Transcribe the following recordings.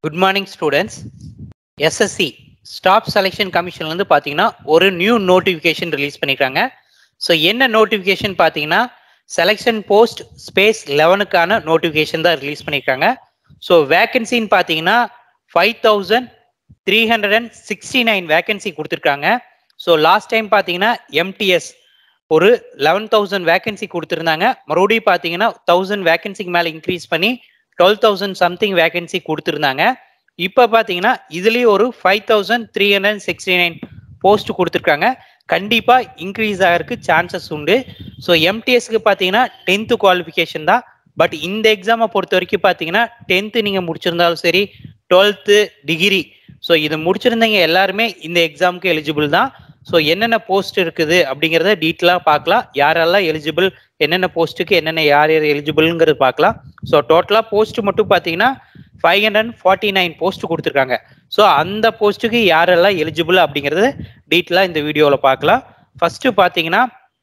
good morning students SSC staff selection கமிஷன்லேருந்து பார்த்தீங்கன்னா ஒரு நியூ நோட்டிஃபிகேஷன் ரிலீஸ் பண்ணியிருக்காங்க ஸோ என்ன நோட்டிஃபிகேஷன் பார்த்தீங்கன்னா செலெக்ஷன் போஸ்ட் ஸ்பேஸ் லெவனுக்கான நோட்டிஃபிகேஷன் தான் ரிலீஸ் பண்ணியிருக்காங்க ஸோ வேக்கன்சின்னு பார்த்தீங்கன்னா five thousand three hundred and sixty nine vacancy கொடுத்துருக்காங்க ஸோ லாஸ்ட் டைம் பார்த்தீங்கன்னா எம்டிஎஸ் ஒரு லெவன் தௌசண்ட் வேக்கன்சி கொடுத்துருந்தாங்க மறுபடியும் பார்த்தீங்கன்னா தௌசண்ட் வேக்கன்சிக்கு மேலே இன்க்ரீஸ் பண்ணி டுவெல் தௌசண்ட் சம்திங் வேகன்சி கொடுத்துருந்தாங்க இப்போ பார்த்தீங்கன்னா இதுலேயும் ஒரு five thousand three hundred sixty nine post கொடுத்துருக்காங்க கண்டிப்பாக இன்க்ரீஸ் ஆகிறதுக்கு சான்சஸ் உண்டு ஸோ எம்டிஎஸ்க்கு பார்த்தீங்கன்னா டென்த்து குவாலிஃபிகேஷன் தான் பட் இந்த எக்ஸாமை பொறுத்த வரைக்கும் பார்த்தீங்கன்னா டென்த்து நீங்கள் முடிச்சிருந்தாலும் சரி டுவெல்த்து டிகிரி ஸோ இது முடிச்சிருந்தீங்க எல்லாருமே இந்த எக்ஸாமுக்கு எலிஜிபிள் தான் ஸோ என்னென்ன போஸ்ட் இருக்குது அப்படிங்கிறத டீட்டெயிலாக பார்க்கலாம் யாரெல்லாம் எலிஜிபிள் என்னென்ன போஸ்ட்டுக்கு என்னென்ன யார் யார் எலிஜிபிள்ங்கிறது பார்க்கலாம் ஸோ டோட்டலாக போஸ்ட் மட்டும் பார்த்தீங்கன்னா five hundred forty nine post கொடுத்துருக்காங்க ஸோ அந்த போஸ்ட்டுக்கு யாரெல்லாம் எலிஜிபிள் அப்படிங்கிறத டீட்டெயிலாக இந்த வீடியோவில் பார்க்கலாம் ஃபஸ்ட்டு பார்த்தீங்கன்னா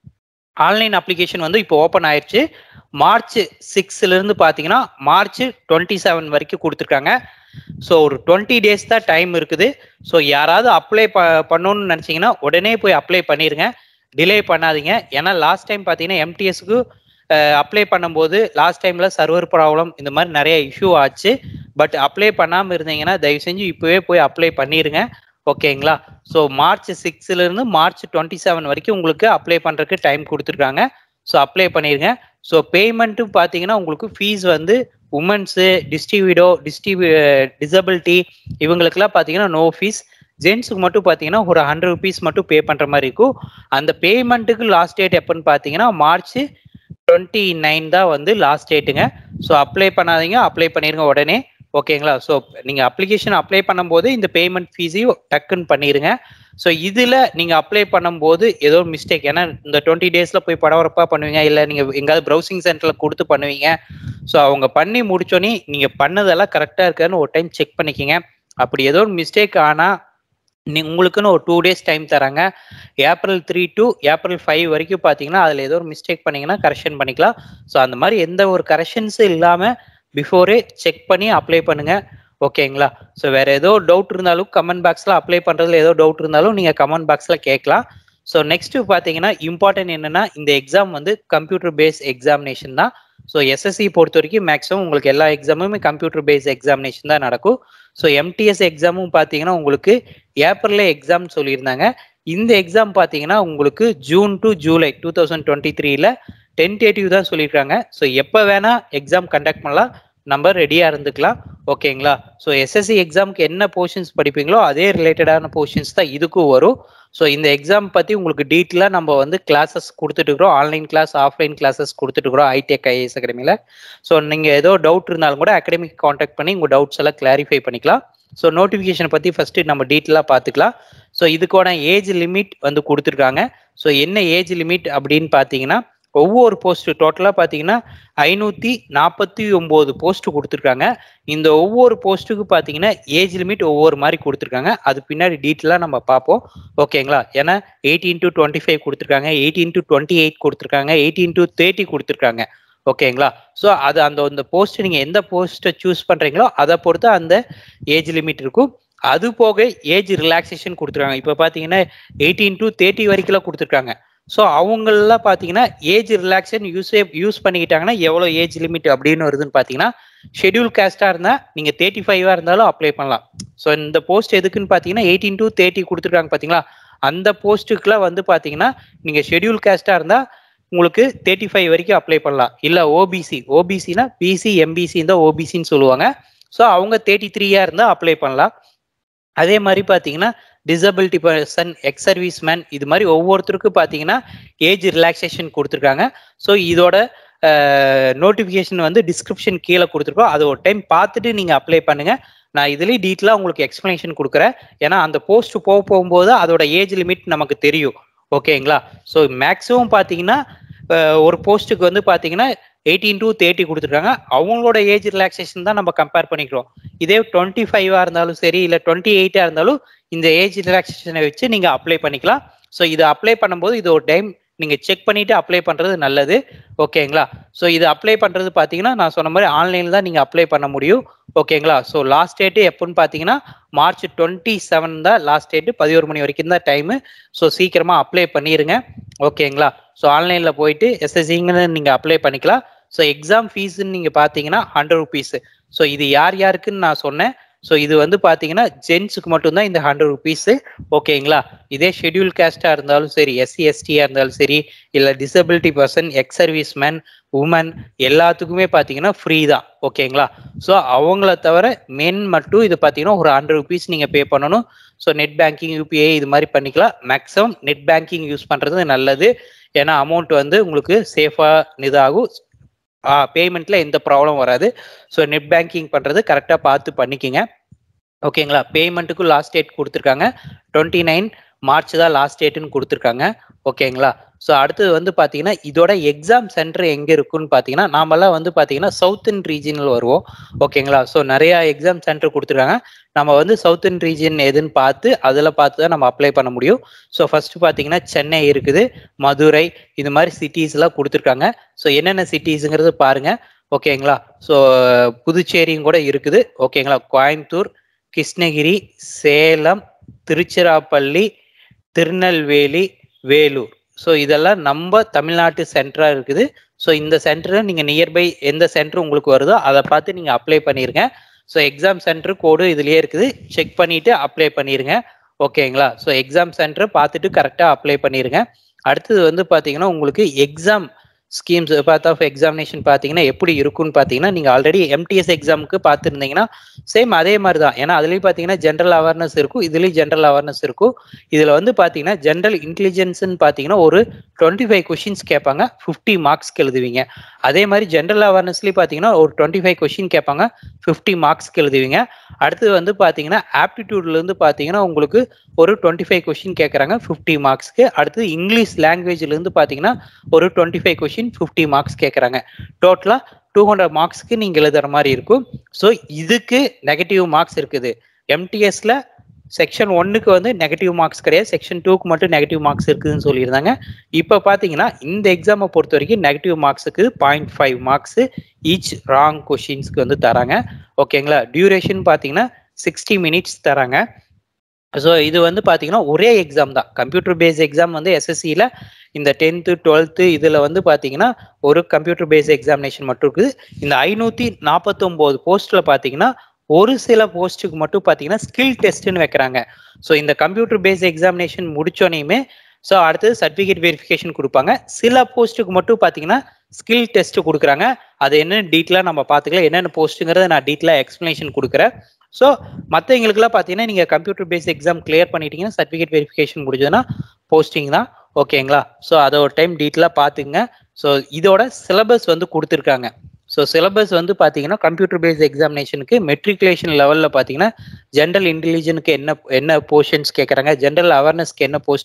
ஆன்லைன் அப்ளிகேஷன் வந்து இப்போ ஓப்பன் ஆயிடுச்சு மார்ச் சிக்ஸ்லேருந்து பார்த்தீங்கன்னா மார்ச் டுவெண்ட்டி செவன் வரைக்கும் கொடுத்துருக்காங்க ஸோ ஒரு டுவெண்ட்டி டேஸ் தான் டைம் இருக்குது ஸோ யாராவது அப்ளை ப பண்ணணும்னு நினச்சிங்கன்னா உடனே போய் அப்ளை பண்ணிடுங்க டிலே பண்ணாதீங்க ஏன்னா லாஸ்ட் டைம் பார்த்தீங்கன்னா எம்டிஎஸ்க்கு அப்ளை பண்ணும்போது லாஸ்ட் டைமில் சர்வர் ப்ராப்ளம் இந்த மாதிரி நிறைய இஷ்யூ ஆச்சு பட் அப்ளை பண்ணாமல் இருந்தீங்கன்னா தயவு செஞ்சு இப்போவே போய் அப்ளை பண்ணிடுங்க ஓகேங்களா ஸோ மார்ச் சிக்ஸ்லேருந்து மார்ச் டுவெண்ட்டி செவன் வரைக்கும் உங்களுக்கு அப்ளை பண்ணுறதுக்கு டைம் கொடுத்துருக்காங்க ஸோ அப்ளை பண்ணிடுங்க ஸோ பேமெண்ட்டும் பார்த்தீங்கன்னா உங்களுக்கு ஃபீஸ் வந்து உமன்ஸு டிஸ்ட்ரிபியூடோ டிஸ்ட்ரிபியூ டிசபிலிட்டி இவங்களுக்குலாம் பார்த்தீங்கன்னா நோ ஃபீஸ் ஜென்ஸுக்கு மட்டும் பார்த்தீங்கன்னா ஒரு ஹண்ட்ரட் ருபீஸ் மட்டும் பே பண்ணுற மாதிரி இருக்கும் அந்த பேமெண்ட்டுக்கு லாஸ்ட் டேட் எப்போன்னு பார்த்தீங்கன்னா மார்ச் டுவெண்ட்டி நைன் தான் வந்து லாஸ்ட் டேட்டுங்க ஸோ அப்ளை பண்ணாதீங்க அப்ளை பண்ணிடுங்க உடனே ஓகேங்களா ஸோ நீங்கள் அப்ளிகேஷன் அப்ளை பண்ணும்போது இந்த பேமெண்ட் ஃபீஸையும் டக்குன்னு பண்ணிடுங்க ஸோ இதில் நீங்கள் அப்ளை பண்ணும்போது ஏதோ மிஸ்டேக் ஏன்னா இந்த டுவெண்ட்டி டேஸில் போய் படவரப்பாக பண்ணுவீங்க இல்லை நீங்கள் எங்காவது ப்ரௌசிங் சென்டரில் கொடுத்து பண்ணுவீங்க ஸோ அவங்க பண்ணி முடிச்சோன்னே நீங்கள் பண்ணதெல்லாம் கரெக்டாக இருக்கான்னு ஒரு டைம் செக் பண்ணிக்கோங்க அப்படி ஏதோ ஒரு மிஸ்டேக் ஆனால் நீ உங்களுக்குன்னு ஒரு டூ டேஸ் டைம் தராங்க April three to April five வரைக்கும் பார்த்தீங்கன்னா அதில் ஏதோ ஒரு மிஸ்டேக் பண்ணிங்கன்னா கரெக்ஷன் பண்ணிக்கலாம் ஸோ அந்த மாதிரி எந்த ஒரு கரெக்ஷன்ஸும் இல்லாமல் பிஃபோரே செக் பண்ணி அப்ளை பண்ணுங்கள் ஓகேங்களா ஸோ வேறு ஏதோ டவுட் இருந்தாலும் கமெண்ட் பாக்ஸில் அப்ளை பண்ணுறதுல ஏதோ டவுட் இருந்தாலும் நீங்கள் கமெண்ட் பாக்ஸில் கேட்கலாம் ஸோ நெக்ஸ்ட்டு பார்த்தீங்கன்னா இம்பார்ட்டன்ட் என்னென்னா இந்த எக்ஸாம் வந்து கம்ப்யூட்டர் பேஸ் எக்ஸாமினேஷன் தான் ஸோ எஸ்எஸ்சி பொறுத்த வரைக்கும் மேக்ஸிமம் உங்களுக்கு எல்லா எக்ஸாமுமே கம்ப்யூட்டர் பேஸ் எக்ஸாமினேஷன் தான் நடக்கும் ஸோ எம்டிஎஸ் எக்ஸாமும் பார்த்தீங்கன்னா உங்களுக்கு ஏப்ரல்ல எக்ஸாம் சொல்லியிருந்தாங்க இந்த எக்ஸாம் பார்த்தீங்கன்னா உங்களுக்கு June to July two thousand twenty த்ரீல டென்டேட்டிவ் தான் சொல்லியிருக்காங்க ஸோ எப்போ வேணால் எக்ஸாம் கண்டக்ட் பண்ணலாம் நம்ம ரெடியாக இருந்துக்கலாம் ஓகேங்களா ஸோ எஸ்எஸ்சி எக்ஸாமுக்கு என்ன போர்ஷன்ஸ் படிப்பீங்களோ அதே ரிலேட்டடான போர்ஷன்ஸ் தான் இதுக்கும் வரும் ஸோ இந்த எக்ஸாம் பற்றி உங்களுக்கு டீட்டெயிலாக நம்ம வந்து கிளாஸஸ் கொடுத்துட்ருக்குறோம் ஆன்லைன் கிளாஸ் ஆஃப்லைன் கிளாஸஸ் கொடுத்துட்ருக்குறோம் ஐடெக் ஐஏஎஸ் அகாடமியில் ஸோ நீங்கள் ஏதோ டவுட் இருந்தாலும் கூட அகாடமிக் காண்டாக்ட் பண்ணி உங்கள் டவுட்ஸ் எல்லாம் கிளாரிஃபை பண்ணிக்கலாம் ஸோ நோட்டிஃபிகேஷன் பற்றி ஃபஸ்ட்டு நம்ம டீட்டெயிலாக பார்த்துக்கலாம் ஸோ இதுக்கான ஏஜ் லிமிட் வந்து கொடுத்துருக்காங்க ஸோ என்ன ஏஜ் லிமிட் அப்படின்னு பார்த்தீங்கன்னா ஒவ்வொரு போஸ்ட் டோட்டலாக பார்த்தீங்கன்னா ஐநூற்றி நாற்பத்தி ஒம்பது போஸ்ட் கொடுத்துருக்காங்க இந்த ஒவ்வொரு போஸ்ட்டுக்கு பார்த்தீங்கன்னா ஏஜ் லிமிட் ஒவ்வொரு மாதிரி கொடுத்துருக்காங்க அது பின்னாடி டீட்டெயிலாக நம்ம பார்ப்போம் ஓகேங்களா ஏன்னா எயிட்டீன் டு டுவெண்ட்டி ஃபைவ் கொடுத்துருக்காங்க எயிட்டீன் டு டுவெண்ட்டி எயிட் கொடுத்துருக்காங்க எயிட்டீன் டு தேர்ட்டி கொடுத்துருக்காங்க ஓகேங்களா ஸோ அது அந்த அந்த போஸ்ட் நீங்கள் எந்த போஸ்ட்டை சூஸ் பண்ணுறீங்களோ அதை பொறுத்து அந்த ஏஜ் லிமிட் இருக்கும் அது போக ஏஜ் ரிலாக்ஸேஷன் கொடுத்துருக்காங்க இப்போ பார்த்தீங்கன்னா எயிட்டீன் டு தேர்ட்டி வரைக்கும் கொடுத்துருக்காங்க ஸோ அவங்களெலாம் பார்த்தீங்கன்னா ஏஜ் ரிலாக்ஸேஷன் யூஸே யூஸ் பண்ணிக்கிட்டாங்கன்னா எவ்வளோ ஏஜ் லிமிட் அப்படின்னு வருதுன்னு பார்த்தீங்கன்னா ஷெடியூல் கேஸ்டாக இருந்தால் நீங்கள் தேர்ட்டி ஃபைவாக இருந்தாலும் அப்ளை பண்ணலாம் ஸோ இந்த போஸ்ட் எதுக்குன்னு பார்த்தீங்கன்னா எயிட்டீன் டு தேர்ட்டி கொடுத்துருக்காங்க பார்த்தீங்களா அந்த போஸ்ட்டுக்குலாம் வந்து பார்த்தீங்கன்னா நீங்கள் ஷெடியூல் கேஸ்டாக இருந்தால் உங்களுக்கு தேர்ட்டி ஃபைவ் வரைக்கும் அப்ளை பண்ணலாம் இல்லை ஓபிசி ஓபிசினா பிசி எம்பிசி தான் ஓபிசின்னு சொல்லுவாங்க ஸோ அவங்க தேர்ட்டி த்ரீயாக இருந்தால் அப்ளை பண்ணலாம் அதே மாதிரி பார்த்தீங்கன்னா disability person ex service man இது மாதிரி ஒவ்வொருத்தருக்கும் பார்த்தீங்கன்னா ஏஜ் ரிலாக்ஸேஷன் கொடுத்துருக்காங்க ஸோ இதோட நோட்டிஃபிகேஷன் வந்து டிஸ்கிரிப்ஷன் கீழே கொடுத்துருக்கோம் அதை ஒரு டைம் பார்த்துட்டு நீங்கள் அப்ளை பண்ணுங்கள் நான் இதுலேயும் டீட்டெயிலாக உங்களுக்கு எக்ஸ்ப்ளனேஷன் கொடுக்குறேன் ஏன்னா அந்த போஸ்ட் போக போகும்போது அதோட ஏஜ் லிமிட் நமக்கு தெரியும் ஓகேங்களா ஸோ மேக்ஸிமம் பார்த்தீங்கன்னா ஒரு போஸ்ட்டுக்கு வந்து பார்த்தீங்கன்னா எயிட்டீன் டு தேர்ட்டி கொடுத்துருக்காங்க அவங்களோட ஏஜ் ரிலாக்ஸேஷன் தான் நம்ம கம்பேர் பண்ணிக்கிறோம் இதே டுவெண்ட்டி ஃபைவாக இருந்தாலும் சரி இல்லை டுவெண்ட்டி எயிட்டாக இருந்தாலும் இந்த ஏஜ் ரிலாக்ஸேஷனை வச்சு நீங்கள் அப்ளை பண்ணிக்கலாம் ஸோ இதை அப்ளை பண்ணும்போது இது ஒரு டைம் நீங்கள் செக் பண்ணிவிட்டு அப்ளை பண்ணுறது நல்லது ஓகேங்களா ஸோ இது அப்ளை பண்ணுறது பார்த்தீங்கன்னா நான் சொன்ன மாதிரி ஆன்லைனில் தான் நீங்கள் அப்ளை பண்ண முடியும் ஓகேங்களா ஸோ லாஸ்ட் டேட்டு எப்போன்னு பார்த்தீங்கன்னா மார்ச் டுவெண்ட்டி செவன் தான் லாஸ்ட் டேட்டு பதினோரு மணி வரைக்கும் தான் டைமு ஸோ சீக்கிரமாக அப்ளை பண்ணிடுங்க ஓகேங்களா ஸோ ஆன்லைனில் போயிட்டு எஸ்எஸ்சிங்கன்னு நீங்கள் அப்ளை பண்ணிக்கலாம் ஸோ எக்ஸாம் ஃபீஸ்ன்னு நீங்கள் பார்த்தீங்கன்னா ஹண்ட்ரட் ருபீஸு ஸோ இது யார் யாருக்குன்னு நான் சொன்னேன் ஸோ இது வந்து பார்த்தீங்கன்னா ஜென்ஸுக்கு மட்டும்தான் இந்த ஹண்ட்ரட் ருபீஸு ஓகேங்களா இதே ஷெட்யூல் கேஸ்டாக இருந்தாலும் சரி எஸ்சி எஸ்டியாக இருந்தாலும் சரி இல்லை disability person ex service man woman எல்லாத்துக்குமே பார்த்தீங்கன்னா ஃப்ரீ தான் ஓகேங்களா ஸோ அவங்கள தவிர மென் மட்டும் இது பார்த்தீங்கன்னா ஒரு ஹண்ட்ரட் ருபீஸ் நீங்கள் பே பண்ணணும் ஸோ நெட் பேங்கிங் யூபிஐ இது மாதிரி பண்ணிக்கலாம் மேக்ஸிமம் நெட் பேங்கிங் யூஸ் பண்ணுறது நல்லது ஏன்னா அமௌண்ட் வந்து உங்களுக்கு சேஃபாக இதாகும் பேமெண்ட்ல எந்த ப்ராப்ளம் வராது ஸோ நெட் பேங்கிங் பண்ணுறது கரெக்டாக பார்த்து பண்ணிக்கோங்க ஓகேங்களா பேமெண்ட்டுக்கும் லாஸ்ட் டேட் கொடுத்துருக்காங்க டுவெண்ட்டி நைன் மார்ச் தான் லாஸ்ட் டேட்டுன்னு கொடுத்துருக்காங்க ஓகேங்களா ஸோ அடுத்தது வந்து பார்த்தீங்கன்னா இதோட எக்ஸாம் சென்டர் எங்கே இருக்குன்னு பார்த்தீங்கன்னா நாமெல்லாம் வந்து பார்த்தீங்கன்னா சவுத்தன் ரீஜனில் வருவோம் ஓகேங்களா ஸோ நிறையா எக்ஸாம் சென்டர் கொடுத்துருக்காங்க நம்ம வந்து சவுத்தன் ரீஜன் எதுன்னு பார்த்து அதில் பார்த்து தான் நம்ம அப்ளை பண்ண முடியும் ஸோ ஃபர்ஸ்ட் பார்த்தீங்கன்னா சென்னை இருக்குது மதுரை இது மாதிரி சிட்டிஸ்லாம் கொடுத்துருக்காங்க ஸோ என்னென்ன சிட்டிஸுங்கிறது பாருங்க ஓகேங்களா ஸோ புதுச்சேரியும் கூட இருக்குது ஓகேங்களா கோயம்புத்தூர் கிருஷ்ணகிரி சேலம் திருச்சிராப்பள்ளி திருநெல்வேலி வேலூர் ஸோ இதெல்லாம் நம்ம தமிழ்நாட்டு சென்டராக இருக்குது ஸோ இந்த சென்டரில் நீங்கள் நியர்பை எந்த சென்டர் உங்களுக்கு வருதோ அதை பார்த்து நீங்கள் அப்ளை பண்ணிடுங்க ஸோ எக்ஸாம் சென்டர் கோடு இதுலேயே இருக்குது செக் பண்ணிவிட்டு அப்ளை பண்ணிடுங்க ஓகேங்களா ஸோ எக்ஸாம் சென்டர் பார்த்துட்டு கரெக்டாக அப்ளை பண்ணிடுங்க அடுத்தது வந்து பார்த்தீங்கன்னா உங்களுக்கு exam schemes part of examination பார்த்தீங்கன்னா எப்படி இருக்குன்னு பார்த்தீங்கன்னா நீங்கள் ஆல்ரெடி எம்டிஎஸ் எக்ஸாமுக்கு பார்த்துருந்தீங்கன்னா சேம் அதே மாதிரி தான் ஏன்னா அதுலேயும் பார்த்தீங்கன்னா ஜென்ரல் அவேர்னஸ் இருக்கும் இதுலேயும் ஜென்ரல் அவேர்னஸ் இருக்கும் இதில் வந்து பார்த்தீங்கன்னா ஜென்ரல் இன்டெலிஜென்ஸ்னு பார்த்தீங்கன்னா ஒரு டுவெண்ட்டி ஃபைவ் கொஷின்ஸ் கேட்பாங்க ஃபிஃப்டி மார்க்ஸ்க்கு எழுதுவீங்க அதே மாதிரி ஜென்ரல் அவேர்னஸ்லேயும் பார்த்தீங்கன்னா ஒரு டுவெண்ட்டி ஃபைவ் கொஷின் கேட்பாங்க ஃபிஃப்டி மார்க்ஸ்க்கு எழுதுவீங்க அடுத்தது வந்து பார்த்தீங்கன்னா ஆப்டிடியூட்லேருந்து பார்த்தீங்கன்னா உங்களுக்கு ஒரு டுவெண்ட்டி ஃபைவ் கொஷின் கேட்குறாங்க ஃபிஃப்டி மார்க்ஸ்க்கு அடுத்தது இங்கிலீஷ் லாங்குவேஜ்லேருந்து பார்த்தீங்கன்னா ஒரு twenty five question fifty marks கேட்குறாங்க டோட்டலாக டூ ஹண்ட்ரட் மார்க்ஸ்க்கு நீங்கள் எழுதுற மாதிரி இருக்கும் ஸோ இதுக்கு நெகட்டிவ் மார்க்ஸ் இருக்குது எம்டிஎஸ்ல செக்ஷன் ஒன்னுக்கு வந்து நெகட்டிவ் மார்க்ஸ் கிடையாது செக்ஷன் டூக்கு மட்டும் நெகட்டிவ் மார்க்ஸ் இருக்குதுன்னு சொல்லியிருந்தாங்க இப்போ பார்த்தீங்கன்னா இந்த எக்ஸாமை பொறுத்த வரைக்கும் நெகட்டிவ் மார்க்ஸுக்கு point five marks each wrong கொஷின்ஸ்க்கு வந்து தராங்க ஓகேங்களா டியூரேஷன் பார்த்தீங்கன்னா சிக்ஸ்டி மினிட்ஸ் தராங்க ஸோ இது வந்து பார்த்தீங்கன்னா ஒரே எக்ஸாம் தான் கம்ப்யூட்டர் பேஸ் எக்ஸாம் வந்து எஸ்எஸ்சியில் இந்த டென்த்து டுவெல்த்து இதில் வந்து பார்த்தீங்கன்னா ஒரு கம்ப்யூட்டர் பேஸ் எக்ஸாமினேஷன் மட்டும் இருக்குது இந்த ஐநூற்றி நாற்பத்தொம்போது போஸ்ட்டில் பார்த்தீங்கன்னா ஒரு சில போஸ்ட்டுக்கு மட்டும் பார்த்தீங்கன்னா ஸ்கில் டெஸ்ட்னு வைக்கிறாங்க ஸோ இந்த கம்ப்யூட்டர் பேஸ் எக்ஸாமினேஷன் முடிச்சோனையுமே ஸோ அடுத்தது சர்டிஃபிகேட் வெரிஃபிகேஷன் கொடுப்பாங்க சில போஸ்ட்டுக்கு மட்டும் பார்த்தீங்கன்னா ஸ்கில் டெஸ்ட் கொடுக்குறாங்க அது என்னென்ன டீட்டெயிலாக நம்ம பார்த்துக்கலாம் என்னென்ன போஸ்ட்டுங்கிறத நான் டீட்டெயிலாக எக்ஸ்ப்ளனேஷன் கொடுக்குறேன் ஸோ மற்றவங்களுக்குலாம் பார்த்தீங்கன்னா நீங்கள் கம்ப்யூட்டர் பேஸ் எக்ஸாம் கிளியர் பண்ணிட்டீங்கன்னா சர்டிஃபிகேட் வெரிஃபிகேஷன் முடிஞ்சதுன்னா போஸ்டிங் தான் ஓகேங்களா ஸோ அதை ஒரு டைம் டீட்டெயிலாக பார்த்துங்க ஸோ இதோட சிலபஸ் வந்து கொடுத்துருக்காங்க ஸோ சிலபஸ் வந்து பார்த்தீங்கன்னா கம்ப்யூட்டர் பேஸ்ட் எக்ஸாமினேஷனுக்கு மெட்ரிகுலேஷன் லெவலில் பார்த்தீங்கன்னா ஜென்ரல் இன்டெலிஜென்ட்க்கு என்ன என்ன போர்ஷன்ஸ் கேட்குறாங்க ஜென்ரல் அவேர்னஸ்க்கு என்ன போஸ்ட்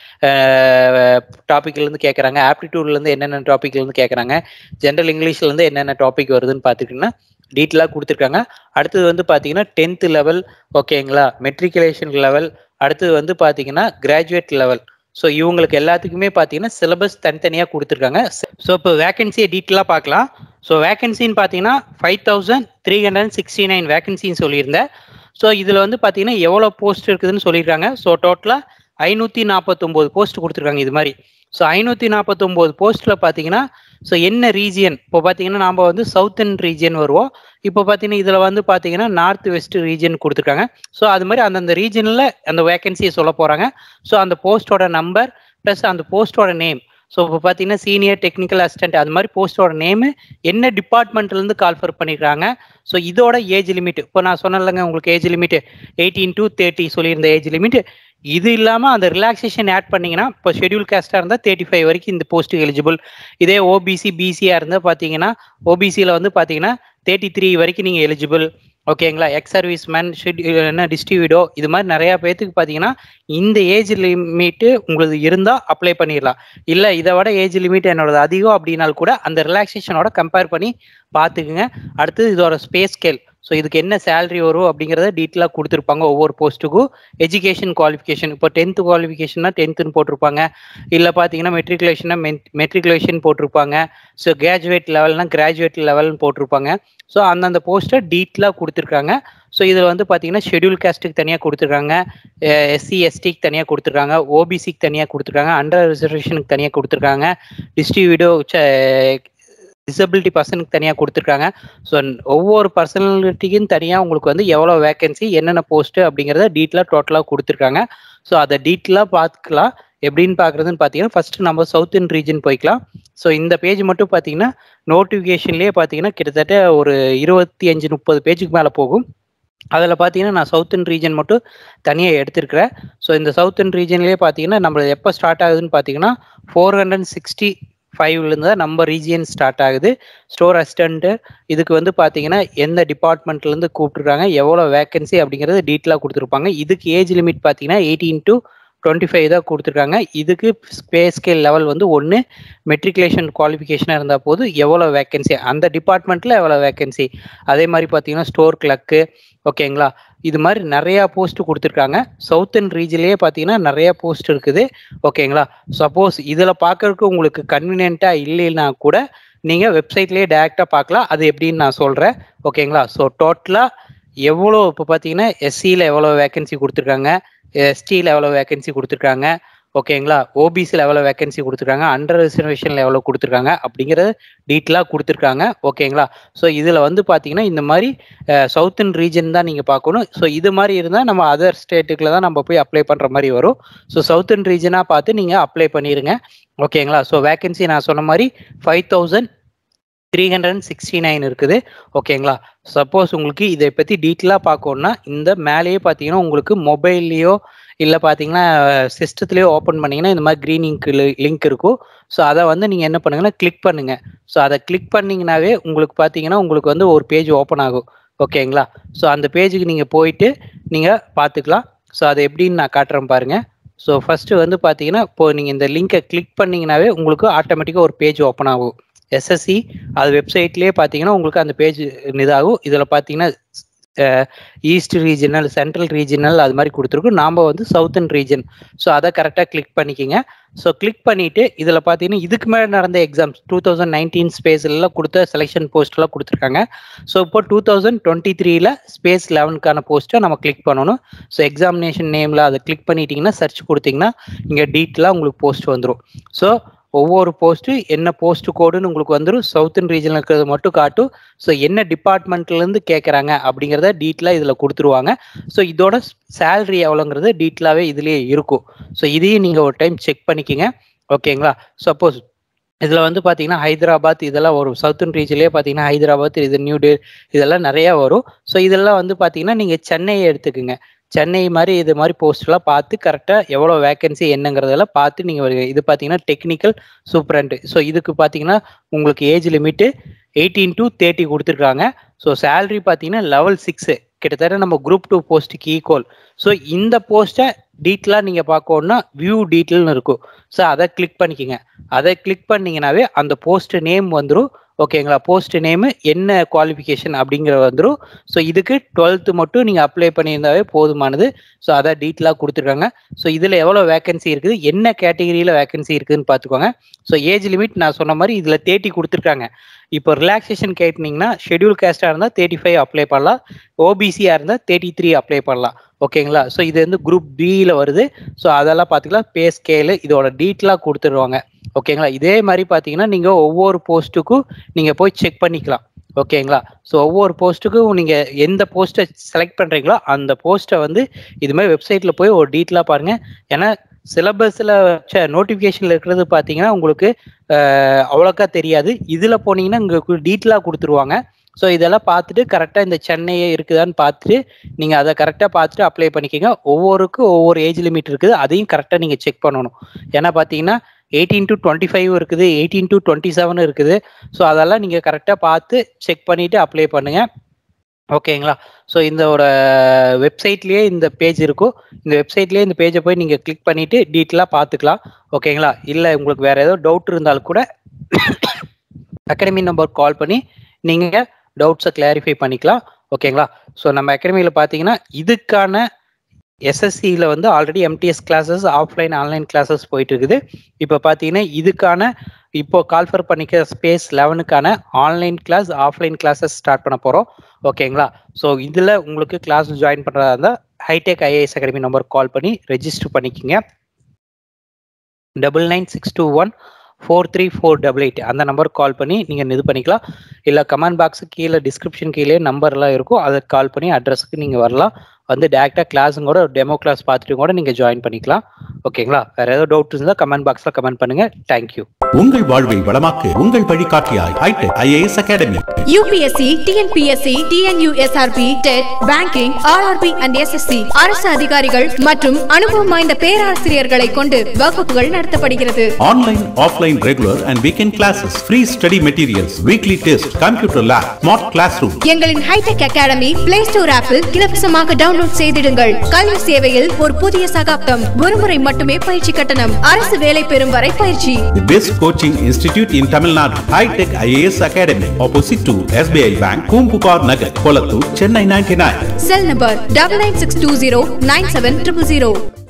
டாப்பிக்லேருந்து கேட்குறாங்க ஆப்டிடியூட்லேருந்து என்னென்ன டாப்பிக்லேருந்து கேட்குறாங்க ஜென்ரல் இங்கிலீஷ்லேருந்து என்னென்ன டாபிக் வருதுன்னு பார்த்துக்கிட்டிங்கன்னா டீட்டெயிலாக கொடுத்துருக்காங்க அடுத்தது வந்து பார்த்தீங்கன்னா டென்த்து லெவல் ஓகேங்களா மெட்ரிகுலேஷன் லெவல் அடுத்தது வந்து பார்த்தீங்கன்னா கிராஜுவேட் லெவல் ஸோ இவங்களுக்கு எல்லாத்துக்குமே பார்த்தீங்கன்னா சிலபஸ் தனித்தனியாக கொடுத்துருக்காங்க ஸோ இப்போ வேகன்சியை டீட்டெயிலாக பார்க்கலாம் ஸோ வேகன்சின்னு பார்த்தீங்கன்னா five thousand three hundred sixty nine வேகன்சின்னு சொல்லியிருந்தேன் ஸோ இதில் வந்து பார்த்தீங்கன்னா எவ்வளோ போஸ்ட் இருக்குதுன்னு சொல்லியிருக்காங்க ஸோ டோட்டலாக ஐநூற்றி நாற்பத்தொம்போது போஸ்ட் கொடுத்துருக்காங்க இது மாதிரி ஸோ ஐநூற்றி நாற்பத்தொம்போது போஸ்ட்டில் பார்த்தீங்கன்னா ஸோ என்ன ரீஜியன் இப்போ பார்த்தீங்கன்னா நாம் வந்து சவுத்தன் ரீஜியன் வருவோம் இப்போ பார்த்தீங்கன்னா இதில் வந்து பார்த்தீங்கன்னா நார்த் வெஸ்ட் ரீஜன் கொடுத்துருக்காங்க ஸோ அது மாதிரி அந்தந்த ரீஜனில் அந்த வேகன்சியை சொல்ல போகிறாங்க ஸோ அந்த போஸ்ட்டோட நம்பர் ப்ளஸ் அந்த போஸ்ட்டோட நேம் ஸோ இப்போ பார்த்தீங்கன்னா சீனியர் டெக்னிக்கல் அசிஸ்டன்ட் அது மாதிரி போஸ்ட்டோட நேமு என்ன டிபார்ட்மெண்ட்லேருந்து கால்ஃபர் பண்ணியிருக்காங்க ஸோ இதோட ஏஜ் லிமிட் இப்போ நான் சொன்னேன்லங்க உங்களுக்கு age limit eighteen to thirty சொல்லியிருந்த ஏஜ் லிமிட் இது இல்லாமல் அந்த ரிலாக்ஸேஷன் ஆட் பண்ணிங்கன்னா இப்போ ஷெடியூல் காஸ்ட்டாக இருந்தால் தேர்ட்டி ஃபைவ் வரைக்கும் இந்த போஸ்ட்டுக்கு எலிஜிபிள் இதே ஓபிசி பிசியாக இருந்தால் பார்த்தீங்கன்னா ஓபிசியில் வந்து பார்த்தீங்கன்னா தேர்ட்டி த்ரீ வரைக்கும் நீங்கள் எலிஜிபிள் ஓகேங்களா எக்ஸ் சர்வீஸ் மேன் என்ன டிஸ்ட்ரிபியூடோ இது மாதிரி நிறையா பேர்த்துக்கு பார்த்தீங்கன்னா இந்த ஏஜ் லிமிட்டு உங்களுக்கு இருந்தால் அப்ளை பண்ணிடலாம் இல்லை இதை விட ஏஜ் லிமிட் என்னோட அதிகம் அப்படின்னாலும் கூட அந்த ரிலாக்ஸேஷனோட கம்பேர் பண்ணி பார்த்துக்குங்க அடுத்தது இதோட ஸ்பேஸ் ஸ்கேல் ஸோ இதுக்கு என்ன சேலரி வரும் அப்படிங்கிறத டீட்டெயிலாக கொடுத்துருப்பாங்க ஒவ்வொரு போஸ்ட்டுக்கும் எஜுகேஷன் குவாலிஃபிகேஷன் இப்போ டென்த்து குவாலிஃபிகேஷன்னா டென்த்துன்னு போட்டிருப்பாங்க இல்லை பார்த்தீங்கன்னா மெட்ரிகுலேஷன்னா மெட்ரிகுலேஷன் போட்டிருப்பாங்க ஸோ கிராஜுவேட் லெவல்னா கிராஜுவேட் லெவல்னு போட்டிருப்பாங்க ஸோ அந்தந்த போஸ்ட்டை டீட்டெயிலாக கொடுத்துருக்காங்க ஸோ இதில் வந்து பார்த்தீங்கன்னா ஷெடியூல் காஸ்ட்டுக்கு தனியாக கொடுத்துருக்காங்க எஸ்சி எஸ்டிக்கு தனியாக கொடுத்துருக்காங்க ஓபிசிக்கு தனியாக கொடுத்துருக்காங்க அண்டர் ரிசர்வேஷனுக்கு தனியாக கொடுத்துருக்காங்க டிஸ்ட்ரிபியூட்டோ டிசபிலிட்டி பர்சனுக்கு தனியாக கொடுத்துருக்காங்க ஸோ ஒவ்வொரு பர்சனாலிட்டிக்கும் தனியாக உங்களுக்கு வந்து எவ்வளோ வேகன்சி என்னென்ன போஸ்ட்டு அப்படிங்கிறத டீட்டெயிலாக டோட்டலாக கொடுத்துருக்காங்க ஸோ அதை டீட்டெயிலாக பார்த்துக்கலாம் எப்படின்னு பார்க்குறதுன்னு பார்த்தீங்கன்னா ஃபஸ்ட்டு நம்ம சவுத் இன் ரீஜன் போய்க்கலாம் ஸோ இந்த பேஜ் மட்டும் பார்த்தீங்கன்னா நோட்டிஃபிகேஷன்லேயே பார்த்தீங்கன்னா கிட்டத்தட்ட ஒரு இருபத்தி அஞ்சு முப்பது பேஜுக்கு மேலே போகும் அதில் பார்த்தீங்கன்னா நான் சவுத் இன் ரீஜன் மட்டும் தனியாக எடுத்திருக்கிறேன் ஸோ இந்த சவுத் இன் ரீஜன்லேயே பார்த்தீங்கன்னா நம்ம எப்போ ஸ்டார்ட் ஆகுதுன்னு பார்த்தீங்கன்னா ஃபோர் ஹண்ட்ரட் சிக்ஸ்டி ஃபைவ்லேருந்து தான் நம்ம ரீஜியன் ஸ்டார்ட் ஆகுது ஸ்டோர் அசிஸ்டண்ட்டு இதுக்கு வந்து பார்த்தீங்கன்னா எந்த டிபார்ட்மெண்ட்லேருந்து கூப்பிட்ருக்காங்க எவ்வளோ வேகன்சி அப்படிங்கிறது டீட்டெயிலாக கொடுத்துருப்பாங்க இதுக்கு ஏஜ் லிமிட் பார்த்தீங்கன்னா எயிட்டீன் டு டுவெண்ட்டி ஃபைவ் தான் கொடுத்துருக்காங்க இதுக்கு பே ஸ்கேல் லெவல் வந்து ஒன்று மெட்ரிகுலேஷன் குவாலிஃபிகேஷனாக இருந்தால் போது எவ்வளோ வேகன்சி அந்த டிபார்ட்மெண்ட்டில் எவ்வளோ வேகன்சி அதே மாதிரி பார்த்தீங்கன்னா ஸ்டோர் கிளக்கு ஓகேங்களா இது மாதிரி நிறையா போஸ்ட் கொடுத்துருக்காங்க சவுத்தன் ரீஜன்லேயே பார்த்தீங்கன்னா நிறைய போஸ்ட் இருக்குது ஓகேங்களா சப்போஸ் இதில் பார்க்கறதுக்கு உங்களுக்கு கன்வீனியண்ட்டாக இல்லைன்னா கூட நீங்கள் வெப்சைட்லேயே டேரெக்டாக பார்க்கலாம் அது எப்படின்னு நான் சொல்கிறேன் ஓகேங்களா ஸோ டோட்டலாக எவ்வளோ இப்போ பார்த்தீங்கன்னா எஸ்சியில் எவ்வளோ வேகன்சி கொடுத்துருக்காங்க எஸ்டியில் எவ்வளோ வேகன்சி கொடுத்துருக்காங்க ஓகேங்களா ஓபிசியில் எவ்வளோ வேகன்சி கொடுத்துருக்காங்க அண்டர் ரிசர்வேஷனில் எவ்வளோ கொடுத்துருக்காங்க அப்படிங்கிறத டீட்டெயிலாக கொடுத்துருக்காங்க ஓகேங்களா ஸோ இதில் வந்து பார்த்தீங்கன்னா இந்த மாதிரி சவுத்தன் ரீஜன் தான் நீங்கள் பார்க்கணும் ஸோ இது மாதிரி இருந்தால் நம்ம அதர் ஸ்டேட்டுக்குள்ள தான் நம்ம போய் அப்ளை பண்ணுற மாதிரி வரும் ஸோ சவுத்தன் ரீஜனாக பார்த்து நீங்கள் அப்ளை பண்ணிடுங்க ஓகேங்களா ஸோ வேகன்சி நான் சொன்ன மாதிரி five thousand three hundred and sixty nine இருக்குது ஓகேங்களா சப்போஸ் உங்களுக்கு இதை பற்றி டீட்டெயிலாக பார்க்கணுன்னா இந்த மேலேயே பார்த்தீங்கன்னா உங்களுக்கு மொபைல்லையோ இல்லை பார்த்தீங்கன்னா சிஸ்டத்துலேயோ ஓப்பன் பண்ணிங்கன்னா இந்த மாதிரி க்ரீன் இங்க் லிங்க் இருக்கும் ஸோ அதை வந்து நீங்கள் என்ன பண்ணுங்கன்னா கிளிக் பண்ணுங்கள் ஸோ அதை கிளிக் பண்ணிங்கனாவே உங்களுக்கு பார்த்தீங்கன்னா உங்களுக்கு வந்து ஒரு பேஜ் ஓப்பன் ஆகும் ஓகேங்களா ஸோ அந்த பேஜுக்கு நீங்கள் போயிட்டு நீங்கள் பார்த்துக்கலாம் ஸோ அதை எப்படின்னு நான் காட்டுறேன் பாருங்கள் ஸோ ஃபஸ்ட்டு வந்து பார்த்தீங்கன்னா இப்போ நீங்கள் இந்த லிங்கை கிளிக் பண்ணிங்கனாவே உங்களுக்கு ஆட்டோமேட்டிக்காக ஒரு பேஜ் ஓப்பன் ஆகும் எஸ்எஸ்சி அது வெப்சைட்லேயே பார்த்தீங்கன்னா உங்களுக்கு அந்த பேஜ் இதாகும் இதில் பார்த்தீங்கன்னா ஈஸ்ட் ரீஜனல் சென்ட்ரல் ரீஜனல் அது மாதிரி கொடுத்துருக்கோம் நாம் வந்து சவுத்தன் ரீஜன் ஸோ அதை கரெக்டாக கிளிக் பண்ணிக்கோங்க ஸோ கிளிக் பண்ணிவிட்டு இதில் பார்த்தீங்கன்னா இதுக்கு மேலே நடந்த எக்ஸாம்ஸ் டூ தௌசண்ட் நைன்டீன் ஸ்பேஸ்லாம் கொடுத்த செலெக்ஷன் போஸ்ட்லாம் கொடுத்துருக்காங்க ஸோ இப்போ டூ தௌசண்ட் டுவெண்ட்டி த்ரீல ஸ்பேஸ் லெவனுக்கான போஸ்ட்டை நம்ம கிளிக் பண்ணணும் ஸோ எக்ஸாமினேஷன் நேமில் அதை கிளிக் பண்ணிட்டீங்கன்னா சர்ச் கொடுத்தீங்கன்னா இங்கே டீட்டெயிலாக உங்களுக்கு போஸ்ட் வந்துடும் ஸோ ஒவ்வொரு போஸ்ட்டு என்ன போஸ்ட் கோடுன்னு உங்களுக்கு வந்துடும் சவுத்தன் ரீஜனில் இருக்கிறது மட்டும் காட்டும் ஸோ என்ன டிபார்ட்மெண்ட்லேருந்து கேட்குறாங்க அப்படிங்கிறத டீட்டெயிலாக இதில் கொடுத்துருவாங்க ஸோ இதோட சேலரி எவ்வளோங்கிறது டீட்டெயிலாகவே இதுலேயே இருக்கும் ஸோ இதையும் நீங்கள் ஒரு டைம் செக் பண்ணிக்கோங்க ஓகேங்களா சப்போஸ் இதில் வந்து பார்த்தீங்கன்னா ஹைதராபாத் இதெல்லாம் வரும் சவுத்தன் ரீஜன்லேயே பார்த்தீங்கன்னா ஹைதராபாத் இது நியூ டெல்லி இதெல்லாம் நிறையா வரும் ஸோ இதெல்லாம் வந்து பார்த்தீங்கன்னா நீங்கள் சென்னையை எடுத்துக்கோங்க சென்னை மாதிரி இது மாதிரி போஸ்ட்லாம் பார்த்து கரெக்டாக எவ்வளோ வேகன்சி என்னங்கிறதெல்லாம் பார்த்து நீங்கள் இது பார்த்தீங்கன்னா டெக்னிக்கல் சூப்பரண்ட் ஸோ இதுக்கு பார்த்தீங்கன்னா உங்களுக்கு age limit eighteen to thirty கொடுத்துருக்காங்க ஸோ சேலரி பார்த்தீங்கன்னா லெவல் சிக்ஸு கிட்டத்தட்ட நம்ம குரூப் டூ போஸ்ட்டுக்கு ஈக்குவல் ஸோ இந்த போஸ்ட்டை டீட்டெயிலாக நீங்கள் பார்க்கணுன்னா வியூ டீட்டெயில்னு இருக்கும் ஸோ அதை கிளிக் பண்ணிக்கோங்க அதை கிளிக் பண்ணிங்கனாவே அந்த போஸ்ட் நேம் வந்துடும் ஓகேங்களா போஸ்ட் நேமு என்ன குவாலிஃபிகேஷன் அப்படிங்கிற வந்துடும் ஸோ இதுக்கு டுவெல்த்து மட்டும் நீங்கள் அப்ளை பண்ணியிருந்தாவே போதுமானது ஸோ அதை டீட்டெயிலாக கொடுத்துருக்காங்க ஸோ இதில் எவ்வளோ வேகன்சி இருக்குது என்ன கேட்டகிரியில் வேகன்சி இருக்குதுன்னு பார்த்துக்கோங்க ஸோ ஏஜ் லிமிட் நான் சொன்ன மாதிரி இதில் தேர்ட்டி கொடுத்துருக்காங்க இப்போ ரிலாக்ஸேஷன் கேட்டிங்கன்னா ஷெடியூல் கேஸ்டாக இருந்தால் தேர்ட்டி ஃபைவ் அப்ளை பண்ணலாம் ஓபிசியாக இருந்தால் தேர்ட்டி த்ரீ அப்ளை பண்ணலாம் ஓகேங்களா ஸோ இது வந்து குரூப் பியில் வருது ஸோ அதெல்லாம் பார்த்துக்கலாம் பே ஸ்கேலு இதோட டீட்டெயிலாக கொடுத்துருவாங்க ஓகேங்களா இதே மாதிரி பார்த்தீங்கன்னா நீங்கள் ஒவ்வொரு போஸ்ட்டுக்கும் நீங்கள் போய் செக் பண்ணிக்கலாம் ஓகேங்களா ஸோ ஒவ்வொரு போஸ்ட்டுக்கும் நீங்கள் எந்த போஸ்ட்டை செலக்ட் பண்ணுறீங்களோ அந்த போஸ்ட்டை வந்து இது மாதிரி வெப்சைட்டில் போய் ஒரு டீட்டெயிலாக பாருங்கள் ஏன்னா சிலபஸில் நோட்டிஃபிகேஷனில் இருக்கிறது பார்த்தீங்கன்னா உங்களுக்கு அவ்வளோக்கா தெரியாது இதில் போனீங்கன்னா உங்களுக்கு டீட்டெயிலாக கொடுத்துருவாங்க ஸோ இதெல்லாம் பார்த்துட்டு கரெக்டாக இந்த சென்னையே இருக்குதான்னு பார்த்துட்டு நீங்கள் அதை கரெக்டாக பார்த்துட்டு அப்ளை பண்ணிக்கோங்க ஒவ்வொருக்கும் ஒவ்வொரு ஏஜ் லிமிட் இருக்குது அதையும் கரெக்டாக நீங்கள் செக் பண்ணணும் ஏன்னா பார்த்தீங்கன்னா எயிட்டீன் டு டுவெண்ட்டி ஃபைவ் இருக்குது எயிட்டீன் டு டுவெண்ட்டி செவன் இருக்குது ஸோ அதெல்லாம் நீங்கள் கரெக்டாக பார்த்து செக் பண்ணிவிட்டு அப்ளை பண்ணுங்கள் ஓகேங்களா ஸோ இந்த ஒரு வெப்சைட்லேயே இந்த பேஜ் இருக்கும் இந்த வெப்சைட்லேயே இந்த பேஜை போய் நீங்கள் கிளிக் பண்ணிவிட்டு டீட்டெயிலாக பார்த்துக்கலாம் ஓகேங்களா இல்லை உங்களுக்கு வேறு ஏதோ டவுட் இருந்தாலும் கூட அகாடமி நம்பர் கால் பண்ணி நீங்கள் டவுட்ஸை கிளாரிஃபை பண்ணிக்கலாம் ஓகேங்களா ஸோ நம்ம அகாடமியில் பார்த்தீங்கன்னா இதுக்கான எஸ்எஸ்சியில் வந்து already MTS classes offline online classes போயிட்டு இருக்குது இப்போ பார்த்தீங்கன்னா இதுக்கான இப்போ கால்ஃபர் பண்ணிக்க ஸ்பேஸ் லெவனுக்கான online class offline classes start பண்ண போகிறோம் ஓகேங்களா ஸோ இதில் உங்களுக்கு கிளாஸ் ஜாயின் பண்ணுறதா இருந்தால் Hitech IAS academy number call பண்ணி ரெஜிஸ்டர் பண்ணிக்கிங்க double nine six two one four three four double eight அந்த நம்பருக்கு கால் பண்ணி நீங்கள் இது பண்ணிக்கலாம் இல்லை கமெண்ட் பாக்ஸு கீழே டிஸ்கிரிப்ஷன் கீழே நம்பர்லாம் இருக்கும் அதை கால் பண்ணி அட்ரஸுக்கு நீங்கள் வரலாம் வந்து டேரெக்டாக கிளாஸும் கூட டெமோ கிளாஸ் பார்த்துட்டு கூட நீங்கள் ஜாயின் பண்ணிக்கலாம் ஓகேங்களா வேறு ஏதாவது டவுட் இருந்தால் கமெண்ட் பாக்ஸில் கமெண்ட் பண்ணுங்கள் தேங்க்யூ உங்கள் வாழ்வை வளமாக்கு உங்கள் வழிகாட்டியாய் Hitech IAS academy UPSC TNPSC TNUSRB TET banking RRB and SSC அரசு அதிகாரிகள் மற்றும் அனுபவம் வாய்ந்த பேராசிரியர்களை கொண்டு வகுப்புகள் நடத்தப்படுகிறது online offline regular and weekend classes free study materials weekly test computer lab smart class room எங்களின் ஹைடெக் அகாடமி பிளே ஸ்டோர் ஆப்பில் இலவசமாக டவுன்லோட் செய்திடுங்கள் கல்வி சேவையில் ஒரு புதிய சகாப்தம் ஒருமுறை மட்டுமே பயிற்சி கட்டணம் அரசு வேலை பெறும் வரை பயிற்சி the best coaching institute in Tamil Nadu Hitech IAS academy opposite to SBI bank Poompuhar Nagar Kolathur Chennai ninety nine cell number double nine six two zero nine seven triple zero